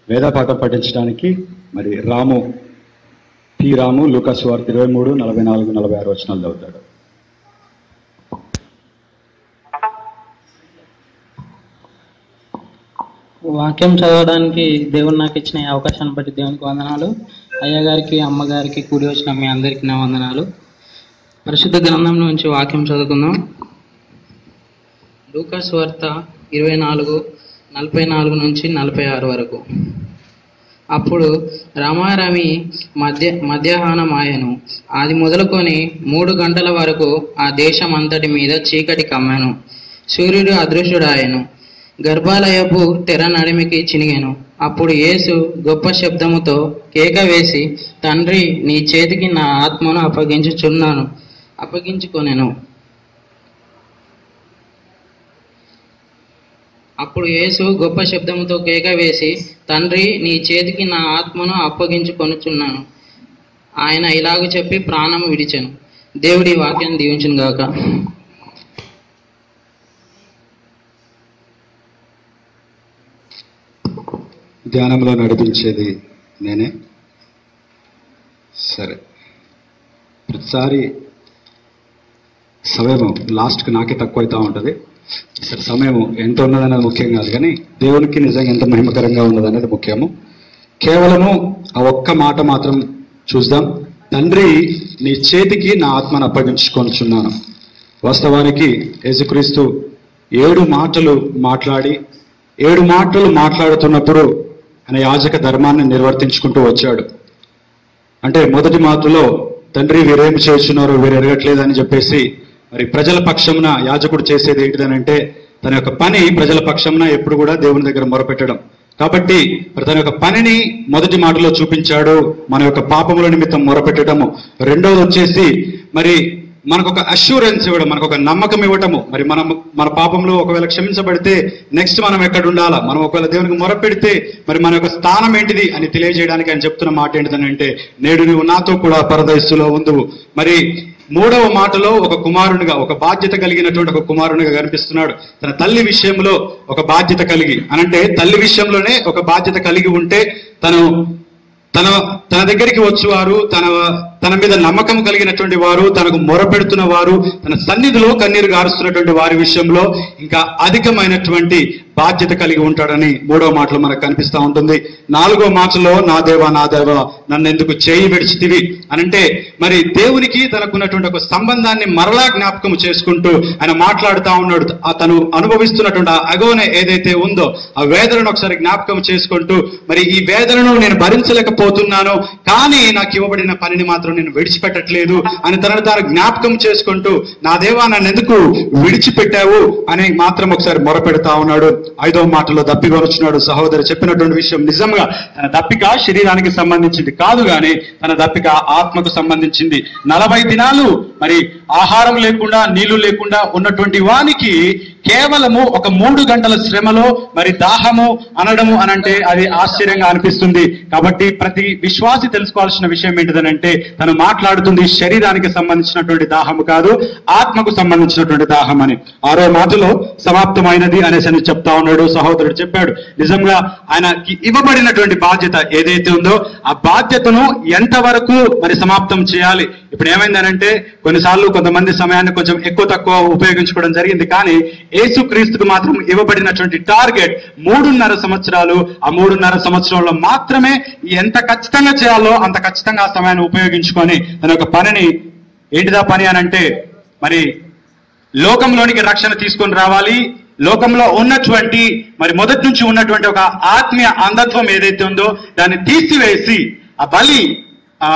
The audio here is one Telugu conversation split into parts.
వేదపాఠం పఠించడానికి మరి రాము పి రాము లూకాస్ వార్త ఇరవై మూడు నలభై నాలుగు నలభై ఆరు వచనాలు చదువుతాడు వాక్యం చదవడానికి దేవుడు నాకు ఇచ్చిన ఈ అవకాశాన్ని బట్టి దేవునికి వందనాలు అయ్యగారికి అమ్మగారికి కూడి వచ్చిన మీ అందరికీ నా వందనాలు పరిశుద్ధ గ్రంథం నుంచి వాక్యం చదువుకుందాం లూకాస్ వార్త ఇరవై నాలుగు నలభై నాలుగు నుంచి నలభై ఆరు వరకు అప్పుడు రామారామి మధ్య మధ్యాహ్నం ఆయను అది మొదలుకొని మూడు గంటల వరకు ఆ దేశం అంతటి మీద చీకటి కమ్మాను సూర్యుడు అదృశ్యుడాయను గర్భాలయపు తెర నడిమికి చినిగాను అప్పుడు యేసు గొప్ప శబ్దముతో కేక వేసి తండ్రి నీ చేతికి నా ఆత్మను అప్పగించుచున్నాను అప్పగించుకొనెను అప్పుడు యేసు గొప్ప శబ్దముతో కేక వేసి తండ్రి నీ చేతికి నా ఆత్మను అప్పగించుకొనుచున్నాను ఆయన ఇలాగ చెప్పి ప్రాణం విడిచెను దేవుడి వాక్యాన్ని దీవించును గాక ధ్యానంలో నడిపించేది నేనే సరే ప్రతిసారి సమయం లాస్ట్కి నాకే తక్కువ అవుతూ ఉంటుంది సరే సమయం ఎంత ఉన్నదనేది ముఖ్యం కాదు కానీ దేవునికి నిజంగా ఎంత మహిమకరంగా ఉన్నదనేది ముఖ్యము కేవలము ఆ ఒక్క మాట మాత్రం చూద్దాం తండ్రి నీ చేతికి నా ఆత్మను అప్పగించుకొనిచున్నాను వాస్తవానికి యేసుక్రీస్తు ఏడు మాటలు మాట్లాడి ఏడు మాటలు మాట్లాడుతున్నప్పుడు ఆయన యాజక ధర్మాన్ని నిర్వర్తించుకుంటూ వచ్చాడు అంటే మొదటి మాటలో తండ్రి వీరేం చేస్తున్నారు వీరు ఎరగట్లేదని చెప్పేసి మరి ప్రజల పక్షమున యాజకుడు చేసేది ఏంటిదనంటే తన యొక్క పని ప్రజల పక్షమున ఎప్పుడు కూడా దేవుని దగ్గర మొరపెట్టడం కాబట్టి మరి తన యొక్క పనిని మొదటి మాటలో చూపించాడు మన యొక్క పాపముల నిమిత్తం మొరపెట్టడము రెండవది వచ్చేసి మరి మనకు ఒక అష్యూరెన్స్ ఇవ్వడం మనకు ఒక నమ్మకం ఇవ్వటము మరి మనం మన పాపంలో ఒకవేళ క్షమించబడితే నెక్స్ట్ మనం ఎక్కడ ఉండాలా మనం ఒకవేళ దేవునికి మొరపెడితే మరి మన యొక్క స్థానం ఏంటిది అని తెలియజేయడానికి ఆయన చెప్తున్న మాట ఏంటిదనంటే నేడు నువ్వు నాతో కూడా పరదయస్సులో ఉందువు మరి మూడవ మాటలో ఒక కుమారునిగా ఒక బాధ్యత కలిగినటువంటి ఒక కుమారునిగా కనిపిస్తున్నాడు తన తల్లి విషయంలో ఒక బాధ్యత కలిగి అనంటే తల్లి విషయంలోనే ఒక బాధ్యత కలిగి ఉంటే తను తన తన దగ్గరికి వచ్చేవారు తన తన మీద నమ్మకం కలిగినటువంటి వారు తనకు మొరపెడుతున్న వారు తన సన్నిధిలో కన్నీరు గారుస్తున్నటువంటి వారి విషయంలో ఇంకా అధికమైనటువంటి బాధ్యత కలిగి ఉంటాడని మూడవ మాటలో మనకు కనిపిస్తా ఉంటుంది నాలుగో మాటలో నా దేవా నా దేవా నన్ను ఎందుకు చేయి విడిచితివి అనంటే మరి దేవునికి తనకున్నటువంటి ఒక సంబంధాన్ని మరలా జ్ఞాపకం చేసుకుంటూ ఆయన మాట్లాడుతా ఉన్నాడు ఆ తను అనుభవిస్తున్నటువంటి ఆ అగోన ఏదైతే ఉందో ఆ వేదనను ఒకసారి జ్ఞాపకం చేసుకుంటూ మరి ఈ వేదనను నేను భరించలేకపోతున్నాను కానీ నాకు ఇవ్వబడిన పనిని మాత్రం నేను విడిచిపెట్టట్లేదు అని తనను తాను జ్ఞాపకం చేసుకుంటూ నా దేవా నన్ను ఎందుకు విడిచిపెట్టావు అని మాత్రం ఒకసారి మొరపెడతా ఉన్నాడు ఐదవ మాటలో దప్పికొనుచున్నాడు సహోదరు చెప్పినటువంటి విషయం నిజంగా తన దప్పిక శరీరానికి సంబంధించింది కాదు గాని తన దప్పిక ఆత్మకు సంబంధించింది నలభై దినాలు మరి ఆహారం లేకుండా నీళ్లు లేకుండా ఉన్నటువంటి వానికి కేవలము ఒక మూడు గంటల శ్రమలో మరి దాహము అనడము అనంటే అది ఆశ్చర్యంగా అనిపిస్తుంది కాబట్టి ప్రతి విశ్వాసి తెలుసుకోవాల్సిన విషయం ఏంటిదనంటే తను మాట్లాడుతుంది శరీరానికి సంబంధించినటువంటి దాహము కాదు ఆత్మకు సంబంధించినటువంటి దాహం అని ఆరో మాటలో సమాప్తమైనది అనేసి అని చెప్తా ఉన్నాడు సహోదరుడు చెప్పాడు నిజంగా ఆయనకి ఇవ్వబడినటువంటి బాధ్యత ఏదైతే ఉందో ఆ బాధ్యతను ఎంతవరకు మరి సమాప్తం చేయాలి ఇప్పుడు ఏమైందనంటే కొన్నిసార్లు కొంతమంది సమయాన్ని కొంచెం ఎక్కువ తక్కువ ఉపయోగించుకోవడం జరిగింది కానీ యేసుక్రీస్తుకు మాత్రం ఇవ్వబడినటువంటి టార్గెట్ మూడున్నర సంవత్సరాలు ఆ మూడున్నర సంవత్సరంలో మాత్రమే ఎంత ఖచ్చితంగా చేయాలో అంత ఖచ్చితంగా ఆ సమయాన్ని ఉపయోగించుకొని తన యొక్క పనిని ఏంటిదా పని అని అంటే మరి లోకంలోనికి రక్షణ తీసుకొని రావాలి లోకంలో ఉన్నటువంటి మరి మొదటి నుంచి ఉన్నటువంటి ఒక ఆత్మీయ అంధత్వం ఏదైతే ఉందో దాన్ని తీసివేసి ఆ బలి ఆ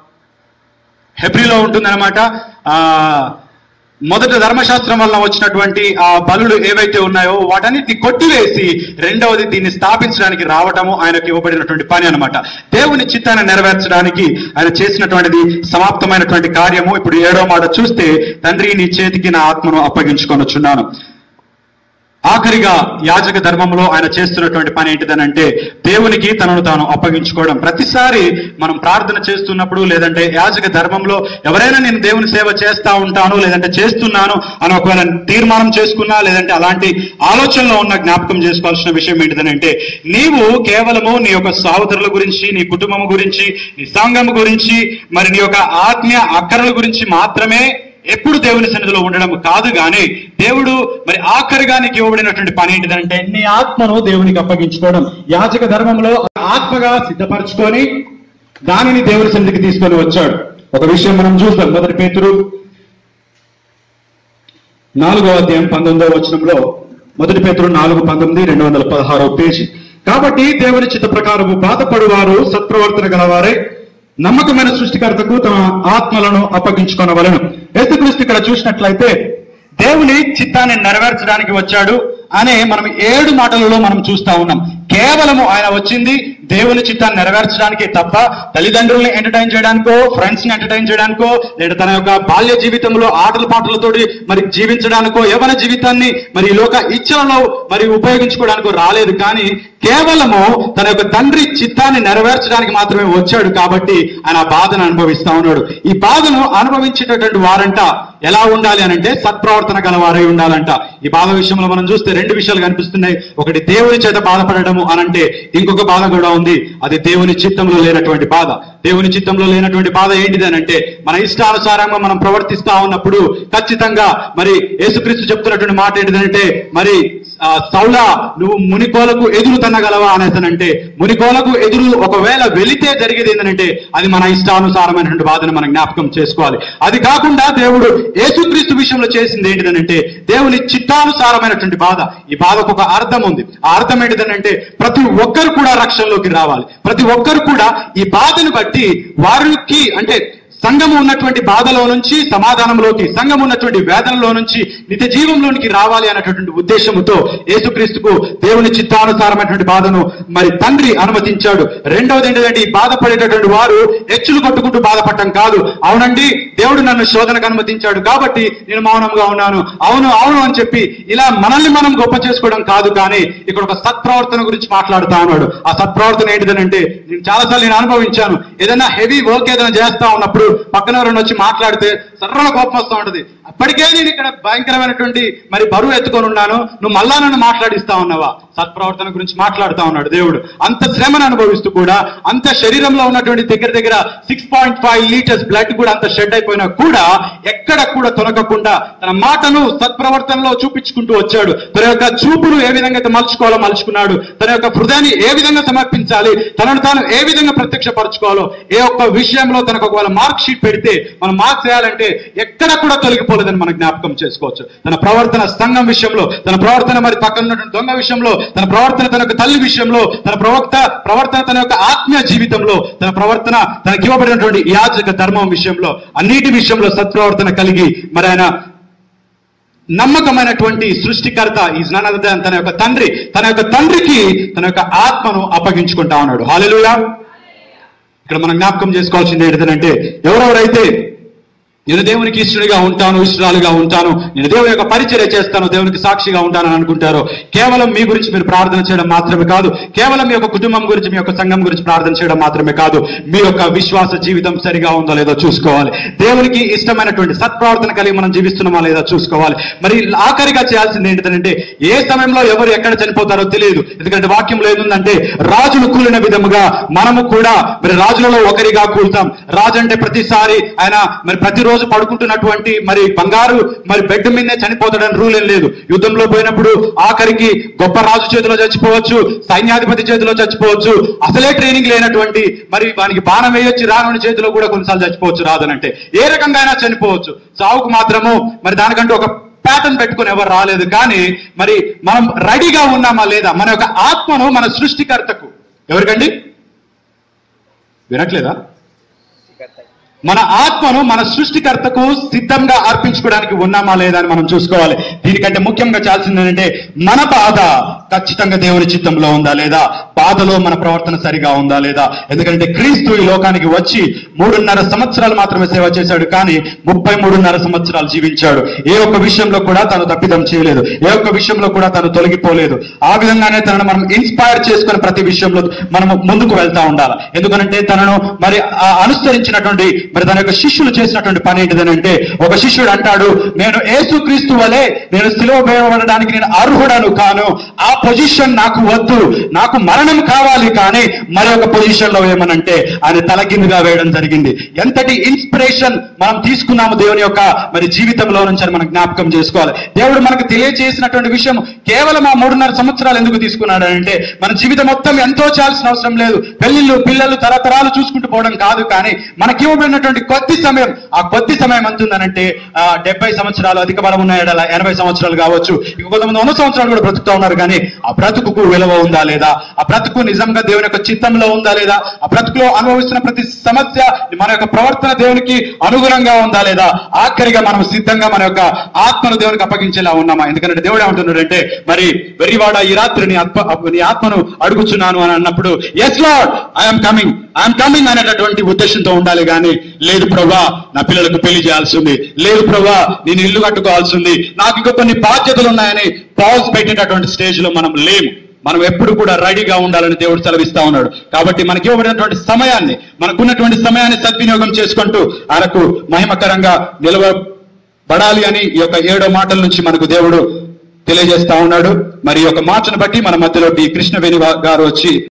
హెబ్రిలో ఉంటుందన్నమాట ఆ మొదట ధర్మశాస్త్రం వల్ల వచ్చినటువంటి ఆ బలులు ఏవైతే ఉన్నాయో వాటన్నిటిని కొట్టివేసి రెండవది దీన్ని స్థాపించడానికి రావటము ఆయనకు ఇవ్వబడినటువంటి పని అన్నమాట దేవుని చిత్తాన్ని నెరవేర్చడానికి ఆయన చేసినటువంటిది సమాప్తమైనటువంటి కార్యము ఇప్పుడు ఏడో మాట చూస్తే తండ్రి నీ చేతికి నా ఆత్మను అప్పగించుకొనొచ్చున్నాను ఆఖరిగా యాజక ధర్మంలో ఆయన చేస్తున్నటువంటి పని ఏంటిదనంటే దేవునికి తనను తాను అప్పగించుకోవడం ప్రతిసారి మనం ప్రార్థన చేస్తున్నప్పుడు లేదంటే యాజక ధర్మంలో ఎవరైనా నేను దేవుని సేవ చేస్తా ఉంటాను లేదంటే చేస్తున్నాను అని ఒకవేళ తీర్మానం చేసుకున్నా లేదంటే అలాంటి ఆలోచనలో ఉన్న జ్ఞాపకం చేసుకోవాల్సిన విషయం ఏంటిదనంటే నీవు కేవలము నీ యొక్క సహోదరుల గురించి నీ కుటుంబం గురించి నీ సంఘం గురించి మరి నీ యొక్క ఆత్మీయ అక్కరల గురించి మాత్రమే ఎప్పుడు దేవుని సన్నిధిలో ఉండడం కాదు గాని దేవుడు మరి ఆఖరిగా నీకు ఇవ్వబడినటువంటి పని ఏంటిదంటే నీ ఆత్మను దేవునికి అప్పగించుకోవడం యాజక ధర్మంలో ఆత్మగా సిద్ధపరచుకొని దానిని దేవుని సన్నిధికి తీసుకొని వచ్చాడు ఒక విషయం మనం చూస్తాం మొదటి పేతురు నాలుగో అధ్యాయం పంతొమ్మిదవ వచనంలో మొదటి పేతురు నాలుగు పంతొమ్మిది రెండు వందల పదహారో పేజీ కాబట్టి దేవుని చిత్త ప్రకారము బాధపడువారు సత్ప్రవర్తన గలవారే నమ్మకమైన సృష్టికర్తకు తమ ఆత్మలను అప్పగించుకొనవలను యేసుక్రీస్తు ఇక్కడ చూసినట్లయితే దేవుని చిత్తాన్ని నెరవేర్చడానికి వచ్చాడు అనే మనం ఏడు మాటలలో మనం చూస్తా ఉన్నాం కేవలము ఆయన వచ్చింది దేవుని చిత్తాన్ని నెరవేర్చడానికి తప్ప తల్లిదండ్రుల్ని ఎంటర్టైన్ చేయడానికో ఫ్రెండ్స్ ని ఎంటర్టైన్ చేయడానికో లేదా తన యొక్క బాల్య జీవితంలో ఆటల పాటలతోటి మరి జీవించడానికో యవన జీవితాన్ని మరి ఈ లోక ఇచ్చలలో మరి ఉపయోగించుకోవడానికో రాలేదు కానీ కేవలము తన యొక్క తండ్రి చిత్తాన్ని నెరవేర్చడానికి మాత్రమే వచ్చాడు కాబట్టి ఆయన ఆ బాధను అనుభవిస్తా ఉన్నాడు ఈ బాధను అనుభవించేటటువంటి వారంట ఎలా ఉండాలి అని అంటే సత్ప్రవర్తన గలవారై ఉండాలంట ఈ బాధ విషయంలో మనం చూస్తే రెండు విషయాలు కనిపిస్తున్నాయి ఒకటి దేవుని చేత బాధపడడము అనంటే ఇంకొక బాధ కూడా ఉంది అది దేవుని చిత్తంలో లేనటువంటి బాధ దేవుని చిత్తంలో లేనటువంటి బాధ ఏంటిది అని అంటే మన ఇష్టానుసారంగా మనం ప్రవర్తిస్తా ఉన్నప్పుడు ఖచ్చితంగా మరి యేసుక్రీస్తు చెప్తున్నటువంటి మాట ఏంటిదంటే మరి ఆ, సౌలా నువ్వు మునికోలకు ఎదురు తన్నగలవా అనేసనంటే మునికోలకు ఎదురు ఒకవేళ వెళితే జరిగేది ఏంటంటే అది మన ఇష్టానుసారమైనటువంటి బాధను మనం జ్ఞాపకం చేసుకోవాలి అది కాకుండా దేవుడు యేసుక్రీస్తు విషయంలో చేసింది ఏంటిదనంటే దేవుని చిత్తానుసారమైనటువంటి బాధ ఈ బాధకు ఒక అర్థం ఉంది ఆ అర్థం ఏంటిదనంటే ప్రతి ఒక్కరు కూడా రక్షణలోకి రావాలి ప్రతి ఒక్కరు కూడా ఈ బాధను బట్టి వారికి అంటే సంఘం ఉన్నటువంటి బాధలో నుంచి సమాధానంలోకి సంఘం ఉన్నటువంటి వేదనలో నుంచి నిత్య జీవంలోనికి రావాలి అన్నటువంటి ఉద్దేశంతో యేసుక్రీస్తుకు దేవుని చిత్తానుసారమైనటువంటి బాధను మరి తండ్రి అనుమతించాడు రెండవది ఏంటంటే ఈ బాధపడేటటువంటి వారు హెచ్చులు కొట్టుకుంటూ బాధపడటం కాదు అవునండి దేవుడు నన్ను శోధనకు అనుమతించాడు కాబట్టి నేను మౌనంగా ఉన్నాను అవును అవును అని చెప్పి ఇలా మనల్ని మనం గొప్ప చేసుకోవడం కాదు కానీ ఇక్కడ ఒక సత్ప్రవర్తన గురించి మాట్లాడుతా ఉన్నాడు ఆ సత్ప్రవర్తన ఏంటిదనంటే నేను చాలాసార్లు నేను అనుభవించాను ఏదైనా హెవీ వర్క్ ఏదైనా చేస్తా ఉన్నప్పుడు పక్కన ఎవరైనా వచ్చి మాట్లాడితే సర్రల కోపం వస్తూ ఉంటది అప్పటికే నేను ఇక్కడ భయంకరమైనటువంటి మరి బరువు ఎత్తుకొని ఉన్నాను నువ్వు మళ్ళా నన్ను మాట్లాడిస్తా ఉన్నావా సత్ప్రవర్తన గురించి మాట్లాడుతా ఉన్నాడు దేవుడు అంత శ్రమను అనుభవిస్తూ కూడా అంత శరీరంలో ఉన్నటువంటి దగ్గర దగ్గర six point five litres blood కూడా అంత షెడ్ అయిపోయినా కూడా ఎక్కడ కూడా తొలగకుండా తన మాటను సత్ప్రవర్తనలో చూపించుకుంటూ వచ్చాడు తన యొక్క చూపును ఏ విధంగా అయితే మలుచుకోవాలో మలుచుకున్నాడు తన యొక్క హృదయాన్ని ఏ విధంగా సమర్పించాలి తనను తాను ఏ విధంగా ప్రత్యక్షపరచుకోవాలో ఏ ఒక్క విషయంలో తనకు ఒకవేళ మార్క్ షీట్ పెడితే మనం మార్క్స్ వేయాలంటే ఎక్కడ కూడా తొలగిపోలేదని మనం జ్ఞాపకం చేసుకోవచ్చు తన ప్రవర్తన సంఘం విషయంలో తన ప్రవర్తన మరి పక్కన ఉన్నటువంటి దొంగ విషయంలో తన ప్రవర్తన తన యొక్క తల్లి విషయంలో తన ప్రవక్త ప్రవర్తన తన యొక్క ఆత్మీయ జీవితంలో తన ప్రవర్తన తనకి ఇవ్వబడినటువంటి యాజక ధర్మం విషయంలో అన్నిటి విషయంలో సత్ప్రవర్తన కలిగి మరి ఆయన నమ్మకమైనటువంటి సృష్టికర్త ఈజ్ నన్ అదర్ దాన్ తన యొక్క తండ్రి తన యొక్క తండ్రికి తన యొక్క ఆత్మను అప్పగించుకుంటా ఉన్నాడు హాలెలూయా ఇక్కడ మనం జ్ఞాపకం చేసుకోవాల్సింది ఏంటంటే ఎవరెవరైతే నేను దేవునికి ఇష్టడిగా ఉంటాను ఇష్టరాలుగా ఉంటాను నేను దేవుని యొక్క పరిచర్య చేస్తాను దేవునికి సాక్షిగా ఉంటానని అనుకుంటారు కేవలం మీ గురించి మీరు ప్రార్థన చేయడం మాత్రమే కాదు కేవలం మీ యొక్క కుటుంబం గురించి మీ యొక్క సంఘం గురించి ప్రార్థన చేయడం మాత్రమే కాదు మీ యొక్క విశ్వాస జీవితం సరిగా ఉందో లేదో చూసుకోవాలి దేవునికి ఇష్టమైనటువంటి సత్ప్రవర్తన కలిగి మనం జీవిస్తున్నామా లేదో చూసుకోవాలి మరి ఆఖరిగా చేయాల్సింది ఏంటంటే ఏ సమయంలో ఎవరు ఎక్కడ చనిపోతారో తెలియదు ఎందుకంటే వాక్యంలో ఏముందంటే రాజులు కూలిన విధముగా మనము కూడా మరి రాజులలో ఒకరిగా కూలుతాం రాజు అంటే ప్రతిసారి ఆయన మరి ప్రతిరోజు పడుకుంటున్నటువంటి మరి బంగారు మరి బెడ్ మీదనే చనిపోతాడని రూల్ ఏం లేదు యుద్ధంలో పోయినప్పుడు ఆఖరికి గొప్ప రాజు చేతిలో చచ్చిపోవచ్చు సైన్యాధిపతి చేతిలో చచ్చిపోవచ్చు అసలే ట్రైనింగ్ లేనటువంటి మరి వానికి బాణం వేయొచ్చు రానుని చేతిలో కూడా కొన్నిసార్లు చచ్చిపోవచ్చు రాదనంటే ఏ రకంగా అయినా చనిపోవచ్చు సావుకు మాత్రము మరి దానికంటూ ఒక ప్యాటర్న్ పెట్టుకొని ఎవరు రాలేదు కానీ మరి మనం రెడీగా ఉన్నామా లేదా మన యొక్క ఆత్మను మన సృష్టికర్తకు ఎవరికండి వినట్లేదా మన ఆత్మను మన సృష్టికర్తకు సిద్ధంగా అర్పించుకోవడానికి ఉన్నామా లేదా అని మనం చూసుకోవాలి దీనికంటే ముఖ్యంగా చాల్సింది ఏంటంటే మన బాధ ఖచ్చితంగా దేవుని చిత్తంలో ఉందా లేదా బాధలో మన ప్రవర్తన సరిగా ఉందా లేదా ఎందుకంటే క్రీస్తు ఈ లోకానికి వచ్చి మూడున్నర సంవత్సరాలు మాత్రమే సేవ చేశాడు కానీ ముప్పై మూడున్నర సంవత్సరాలు జీవించాడు ఏ ఒక్క విషయంలో కూడా తను తప్పిదం చేయలేదు ఏ ఒక్క విషయంలో కూడా తను తొలగిపోలేదు ఆ విధంగానే తనను మనం ఇన్స్పైర్ చేసుకుని ప్రతి విషయంలో మనం ముందుకు వెళ్తా ఉండాలి ఎందుకనంటే తనను మరి ఆ అనుసరించినటువంటి మరి తన యొక్క శిష్యులు చేసినటువంటి పని ఏంటిదనంటే ఒక శిష్యుడు అంటాడు నేను యేసుక్రీస్తు వలె నేను సిలువ వేయబడడానికి నేను అర్హుడను కాను ఆ పొజిషన్ నాకు వద్దు నాకు మరణం కావాలి కానీ మరి ఒక పొజిషన్ లో ఏమనంటే ఆయన తలకిందుగా వేయడం జరిగింది ఎంతటి ఇన్స్పిరేషన్ మనం తీసుకున్నాము దేవుని యొక్క మరి జీవితంలో నుంచి అని మనం జ్ఞాపకం చేసుకోవాలి దేవుడు మనకు తెలియజేసినటువంటి విషయం కేవలం ఆ మూడున్నర సంవత్సరాలు ఎందుకు తీసుకున్నాడు అంటే మన జీవితం మొత్తం ఎంతో చేయాల్సిన అవసరం లేదు పెళ్లిళ్ళు పిల్లలు తరతరాలు చూసుకుంటూ పోవడం కాదు కానీ మనకి ఇవ్వబడినటువంటి కొద్ది సమయం ఆ కొద్ది సమయం ఎంతుందనంటే ఆ, డెబ్బై సంవత్సరాలు అధిక బలం ఉన్న ఎడల ఎనభై సంవత్సరాలు కావచ్చు ఇక కొంతమంది వంద సంవత్సరాలు కూడా బ్రతుకుతా ఉన్నారు కానీ ఆ బ్రతుకుకు విలువ ఉందా లేదా ఆ బ్రతుకు నిజంగా దేవుని యొక్క చిత్తంలో ఉందా లేదా ఆ బ్రతుకులో అనుభవిస్తున్న ప్రతి సమస్య మన యొక్క ప్రవర్తన దేవునికి అనుగుణంగా ఉందా లేదా ఆఖరిగా మనం సిద్ధంగా మన యొక్క ఆత్మను దేవునికి అప్పగించేలా ఉన్నామా ఎందుకంటే దేవుడు ఏమంటున్నాడంటే మరి వెరివాడ ఈ రాత్రి నీ ఆత్మ నీ ఆత్మను అడుగుచున్నాను అని అన్నప్పుడు yes Lord I'm coming I'm coming అనేటటువంటి ఉద్దేశంతో ఉండాలి కానీ లేదు ప్రభా నా పిల్లలకు పెళ్లి చేయాల్సి ఉంది లేదు ప్రభా నేను ఇల్లు కట్టుకోవాల్సి ఉంది నాకు ఇంకా కొన్ని బాధ్యతలు ఉన్నాయని పాజ్ పెట్టేటటువంటి స్టేజ్ లో మనం లేము మనం ఎప్పుడు కూడా రెడీగా ఉండాలని దేవుడు సెలవిస్తా ఉన్నాడు కాబట్టి మనకి ఇవ్వబడినటువంటి సమయాన్ని మనకున్నటువంటి సమయాన్ని సద్వినియోగం చేసుకుంటూ ఆయనకు మహిమకరంగా నిలవబడాలి అని ఈ యొక్క ఏడో మాటల నుంచి మనకు దేవుడు తెలియజేస్తా ఉన్నాడు మరి ఈ యొక్క మాటను బట్టి మన మధ్యలోకి కృష్ణవేణి గారు వచ్చి